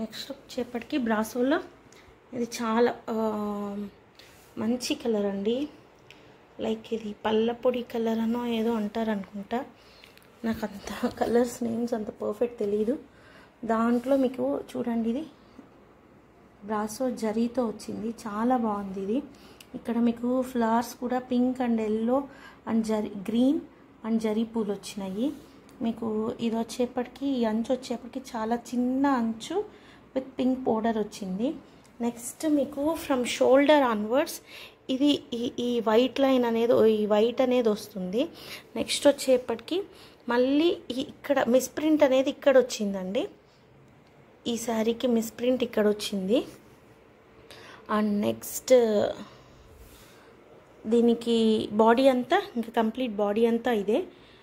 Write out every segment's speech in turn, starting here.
next వచ్చేపటికి బ్రాసోలో ఇది చాలా ఆ, మంచి కలర్ అండి లైక్ ఇది పళ్ళ పొడి కలర్ అనో ఏదో అంటారు అనుకుంటా నాకు అంత కలర్స్ నేమ్స్ అంత పర్ఫెక్ట్ తెలియదు దాంట్లో మీకు చూడండి ఇది బ్రాసో జరీతో వచ్చింది చాలా బాగుంది ఇది ఇక్కడ మీకు ఫ్లవర్స్ కూడా pink and yellow and zari green and zari పూలు వచ్చినాయి మీకు ఇది వచ్చేప్పటికి ఈ అంచు వచ్చేప్పటికి చాలా చిన్న అంచు విత్ పింక్ పౌడర్ వచ్చింది నెక్స్ట్ మీకు ఫ్రమ్ షోల్డర్ ఆన్వర్డ్స్ ఇది ఈ ఈ వైట్ లైన్ అనేది ఈ వైట్ అనేది వస్తుంది నెక్స్ట్ వచ్చేప్పటికి మళ్ళీ ఈ ఇక్కడ మిస్ప్రింట్ అనేది ఇక్కడ వచ్చిందండి ఈ శారీకి మిస్ప్రింట్ ఇక్కడ వచ్చింది అండ్ నెక్స్ట్ దీనికి బాడీ అంతా ఇంకా కంప్లీట్ బాడీ అంతా ఇదే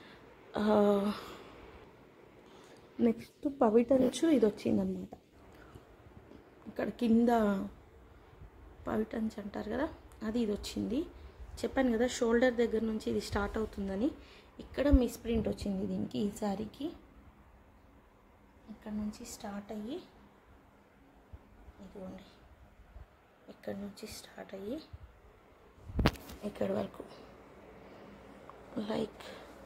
నెక్స్ట్ పవిటంచు ఇది వచ్చిందనమాట ఇక్కడ కింద పవిటంచ్ అంటారు కదా అది ఇది వచ్చింది చెప్పాను కదా షోల్డర్ దగ్గర నుంచి ఇది స్టార్ట్ అవుతుందని ఇక్కడ మిస్ ప్రింట్ వచ్చింది దీనికి ఈ శారీకి ఇక్కడ నుంచి స్టార్ట్ అయ్యి ఇదిగోండి ఇక్కడ నుంచి స్టార్ట్ అయ్యి ఇక్కడ వరకు లైక్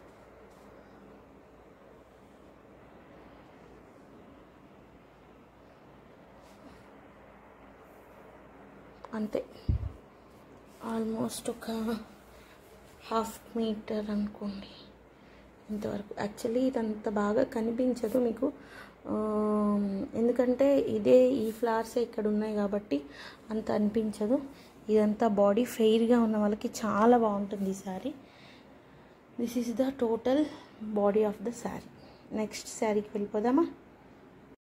అంతే ఆల్మోస్ట్ ఒక హాఫ్ మీటర్ అనుకోండి ఇంతవరకు యాక్చువల్లీ ఇదంత బాగా కనిపించదు మీకు ఆ, ఎందుకంటే ఇదే ఈ ఫ్లవర్సే ఇక్కడ ఉన్నాయి కాబట్టి అంత అనిపించదు ఇదంతా బాడీ ఫెయిర్గా ఉన్న వాళ్ళకి చాలా బాగుంటుంది ఈ sari this is the total body of the sari next శారీకి వెళ్ళిపోదామా